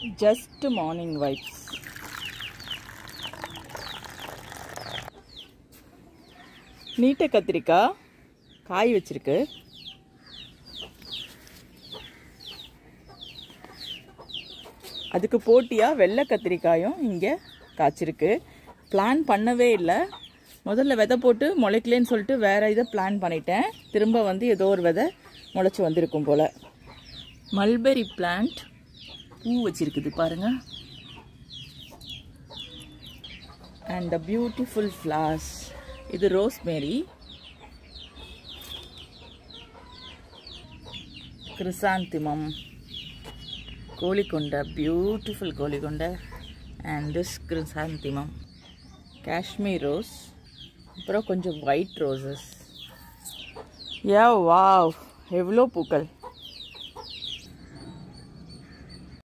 just morning vibes நீட்ட கத்திரிக்காய் காய் வச்சிருக்கு அதுக்கு போட்டியாக வெள்ளை கத்திரிக்காயும் இங்கே காய்ச்சிருக்கு பிளான் பண்ணவே இல்லை முதல்ல விதை போட்டு முளைக்கலேன்னு சொல்லிட்டு வேறு இதை பிளான் பண்ணிட்டேன் திரும்ப வந்து ஏதோ ஒரு விதை முளைச்சி வந்திருக்கும் போல் மல்பெரி பிளான்ட் பூ வச்சிருக்குது பாருங்க அண்ட் த பியூட்டிஃபுல் ஃப்ளார்ஸ் இது ரோஸ்மேரி கிறிசாந்திமம் கோழிக்கொண்டை பியூட்டிஃபுல் கோழிக்கொண்டை and this chrysanthemum Kashmir rose அப்புறம் கொஞ்சம் ஒயிட் ரோசஸ் யா வாவ் எவ்வளோ பூக்கள்